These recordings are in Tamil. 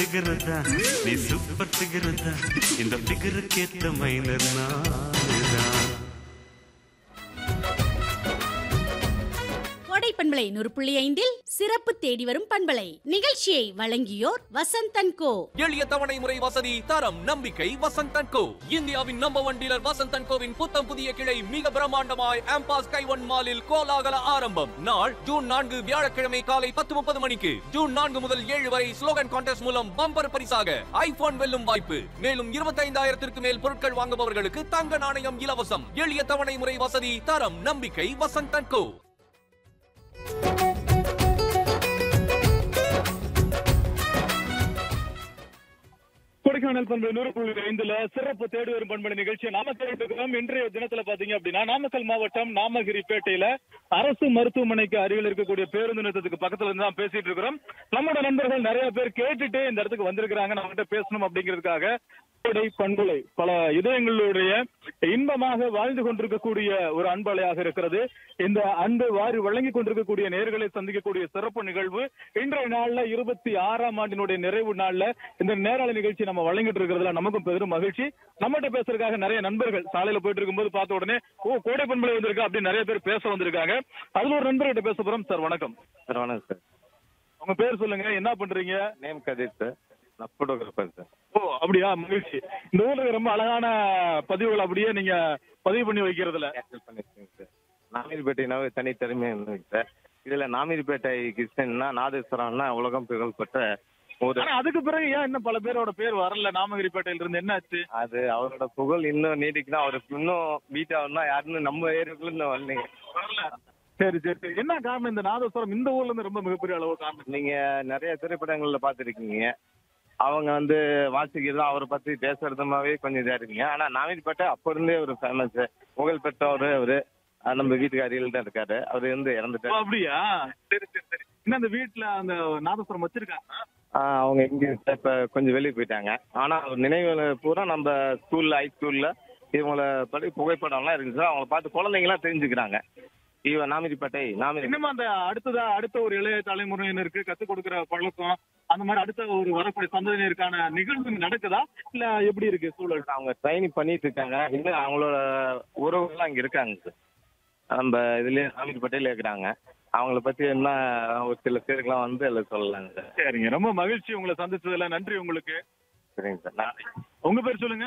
ஃபிகர் தான் நீ சூப்பர் ஃபிகர் தான் இந்த ஃபிகருக்கு ஏத்த மைனர் நான் கோடை பண்பலை நூறு புள்ளி ஐந்தில் சிறப்பு தேடி வரும் பண்பலை நிகழ்ச்சியை வழங்கியோர் வசந்தன் கோ எளிய தவணை முறை வசதி தரம் நம்பிக்கை வசந்தன் கோ இந்தியாவின் நம்பர் ஒன் டீலர் வசந்தன் கோவின் புத்தம் புதிய கிளை மிக பிரம்மாண்டமாய் ஆம்பாஸ் கைவன் மாலில் கோலாகல ஆரம்பம் நாள் ஜூன் நான்கு வியாழக்கிழமை காலை பத்து முப்பது மணிக்கு ஜூன் நான்கு முதல் ஏழு வரை ஸ்லோகன் கான்டெஸ்ட் மூலம் பம்பர் பரிசாக ஐபோன் வெல்லும் வாய்ப்பு மேலும் இருபத்தைந்தாயிரத்திற்கு மேல் பொருட்கள் வாங்குபவர்களுக்கு தங்க நாணயம் இலவசம் எளிய தவணை முறை வசதி தரம் நம்பிக்கை வசந்தன் கோ கொடைக்கானல் பண்பு நூறு புள்ளி ஐந்துல சிறப்பு தேடி வரும் பண்பு நிகழ்ச்சியை நாம கேட்டு இருக்கிறோம் இன்றைய தினத்துல பாத்தீங்க அப்படின்னா நாமக்கல் மாவட்டம் நாமகிரிப்பேட்டையில அரசு மருத்துவமனைக்கு அருகில் இருக்கக்கூடிய பேருந்து நிறுத்தத்துக்கு பக்கத்துல இருந்து தான் பேசிட்டு இருக்கிறோம் நம்மளோட நண்பர்கள் நிறைய பேர் கேட்டுட்டு இந்த இடத்துக்கு வந்திருக்கிறாங்க நம்ம கிட்ட பேசணும் அப்படிங்கிறதுக்காக கோடை பண்புலை பல இதயங்களுடைய இன்பமாக வாழ்ந்து கொண்டிருக்கக்கூடிய ஒரு அன்பலையாக இருக்கிறது இந்த அன்பு வாரி வழங்கி கொண்டிருக்கக்கூடிய நேர்களை சந்திக்கக்கூடிய சிறப்பு நிகழ்வு இன்றைய நாள்ல இருபத்தி ஆறாம் ஆண்டினுடைய நிறைவு நாள்ல இந்த நேராள நிகழ்ச்சி நம்ம வழங்கிட்டு இருக்கிறதுல நமக்கும் பெரும் மகிழ்ச்சி நம்மகிட்ட பேசுறதுக்காக நிறைய நண்பர்கள் சாலையில போயிட்டு இருக்கும்போது பார்த்த உடனே ஓ கோடை பண்புலை வந்திருக்கா அப்படின்னு நிறைய பேர் பேச வந்திருக்காங்க அதுல ஒரு நண்பர்கிட்ட பேச போறோம் சார் வணக்கம் சார் வணக்கம் சார் உங்க பேர் சொல்லுங்க என்ன பண்றீங்க நேம் கதிர் சார் நான் ஃபோட்டோகிராஃபர் சார் ஓ அப்படியா மகிழ்ச்சி இந்த ஊர்ல ரொம்ப அழகான பதிவுகள் அப்படியே நீங்க பதிவு பண்ணி வைக்கிறதுல கேன்சல் பண்ணிருக்கேங்க சார் நாமிரிப்பேட்டைனாவே தனித்திறமை இருந்துங்க சார் இதுல நாமிரிப்பேட்டை கிருஷ்ணன்னா நாதேஸ்வரம்னா உலகம் புகழ்பெற்ற ஒரு ஆனா அதுக்கு பிறகு ஏன் இன்னும் பல பேரோட பேர் வரல நாமகிரிப்பேட்டையில இருந்து என்ன ஆச்சு அது அவரோட புகழ் இன்னும் நீடிக்குன்னா அவருக்கு இன்னும் பீட் ஆகும்னா யாருன்னு நம்ம ஏரியாக்குள்ள இன்னும் வரலைங்க சரி சரி சரி என்ன காரணம் இந்த நாதஸ்வரம் இந்த ஊர்ல இருந்து ரொம்ப மிகப்பெரிய அளவு காரணம் நீங்க நிறைய திரைப்படங்கள்ல பார்த்துருக்கீங்க அவங்க வந்து வாசிக்கிறதும் அவரை பத்தி பேசுறதுமாவே கொஞ்சம் இதா இருக்கீங்க ஆனா நாமிரிப்பேட்டை அப்ப இருந்தே ஒரு ஃபேமஸ் புகழ் பெற்றவர் அவரு அஹ் நம்ம வீட்டுக்கு அருகில் தான் இருக்காரு அவரு வந்து ஓ, இறந்துட்டாரு அப்படியா சரி சரி சரி இன்னும் அந்த வீட்டுல அந்த நாதஸ்வரம் வச்சிருக்காங்க ஆஹ் அவங்க இங்க இப்ப கொஞ்சம் வெளியே போயிட்டாங்க ஆனா அவர் நினைவுல பூரா நம்ம ஸ்கூல்ல ஹை ஸ்கூல்ல இவங்கள படி புகைப்படம்லாம் இருக்கு சார் அவங்கள பார்த்து குழந்தைங்களாம் தெரிஞ்சுக்கிறாங்க இவன் நாமிரிப்பேட்டை நாமிரி இன்னும் அந்த அடுத்ததா அடுத்த ஒரு இளைய தலைமுறையினருக்கு கத்துக் கொடுக்கிற பழக்கம் அந்த மாதிரி அடுத்த ஒரு வரக்கூடிய சந்ததியினருக்கான நிகழ்வு நடக்குதா இல்ல எப்படி இருக்கு சூழல் அவங்க ட்ரைனிங் பண்ணிட்டு இருக்காங்க இன்னும் அவங்களோட உறவுகள்லாம் அங்க இருக்காங்க சார் நம்ம இதுலயே நாமிரிப்பேட்டையில இருக்கிறாங்க அவங்கள பத்தி என்ன ஒரு சில பேருக்குலாம் வந்து எல்லாம் சொல்லலாங்க சார் சரிங்க ரொம்ப மகிழ்ச்சி உங்களை சந்திச்சதுல நன்றி உங்களுக்கு சரிங்க சார் நன்றி உங்க பேர் சொல்லுங்க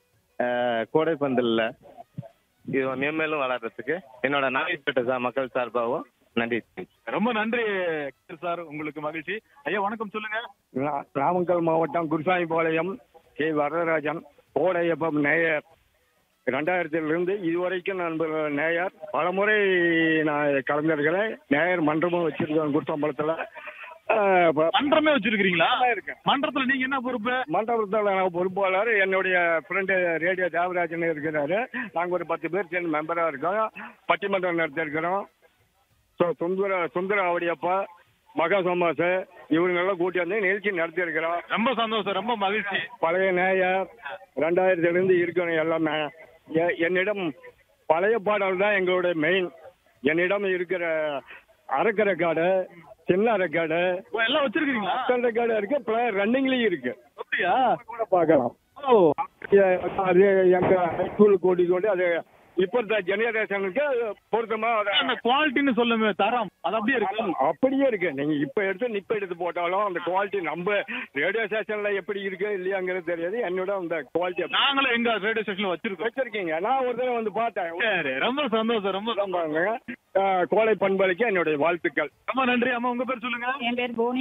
ஆஹ் கோடைப்பந்தல்ல இது மேம்மேலும் வளர்றதுக்கு என்னோட நாமிரிப்பேட்டை சார் மக்கள் சார்பாகவும் நன்றி ரொம்ப நன்றி சார் உங்களுக்கு மகிழ்ச்சி ஐயா வணக்கம் சொல்லுங்க நா- நாமக்கல் மாவட்டம் குருசாமிபாளையம் கே வரதராஜன் கோடையப்பம் நேயர் ரெண்டாயிரத்திலிருந்து இதுவரைக்கும் நான் ப- நேயர் பலமுறை நான் கலந்துருக்கிறேன் நேயர் மன்றமும் வச்சிருக்கேன் குருசாம்பலத்தில் மன்றமே வச்சிருக்கீங்களா இருக்கேன் மன்றத்துல நீங்க என்ன பொறுப்பு மண்டபத்தில் நான் பொறுப்பாளர் என்னுடைய ஃப்ரெண்டு ரேடியோ தேவராஜன் இருக்கிறாரு நாங்கள் ஒரு பத்து பேர் சேர்ந்து மெம்பராக இருக்கோம் பட்டிமன்றம் நடத்திருக்கிறோம் ஸோ சுந்தர சுந்தர அவடியப்பா மகா சோமாஸ் இவங்கெல்லாம் கூட்டி வந்து நிகழ்ச்சி நடத்தியிருக்கிறோம் ரொம்ப சந்தோஷம் ரொம்ப மகிழ்ச்சி பழைய நேயர் ரெண்டாயிரத்திலிருந்து இருக்கணும் எல்லாமே எ- என்னிடம் பழைய பாடல் தான் எங்களுடைய மெயின் என்னிடம் இருக்கிற அரக்க ரெக்கார்டு சின்ன ரெக்கார்டு ஓ, எல்லாம் வச்சிருக்கீங்களா மொத்தம் ரெக்கார்டு இருக்கு பிளேயர் ரன்னிங்லயும் இருக்கு அப்படியா கூட பார்க்கலாம் ஓ எ- அது எங்க ஹைஸ்கூல் கூட்டி கொண்டு அது இப்பத்த ஜெனரேஷனுக்கு பொருத்தமா அதை அந்த குவாலிட்டின்னு சொல்லுங்க தரம் அது அப்படியே இருக்கு அப்படியே இருக்கு நீங்க இப்ப எடுத்து நிப்ப எடுத்து போட்டாலும் அந்த குவாலிட்டி நம்ம ரேடியோ ஸ்டேஷன்ல எப்படி இருக்கு இல்லையாங்கிறது தெரியாது என்னோட அந்த குவாலிட்டி நாங்களும் எங்க ரேடியோ ஸ்டேஷன்ல வச்சிருக்கோம் வச்சிருக்கீங்க நான் ஒரு தடவை வந்து பார்த்தேன் சரி ரொம்ப சந்தோஷம் ரொம்ப பாருங்க கோலை பண்பலைக்கு என்னுடைய வாழ்த்துக்கள் ரொம்ப நன்றி அம்மா உங்க பேர் சொல்லுங்க என் பேர் போனி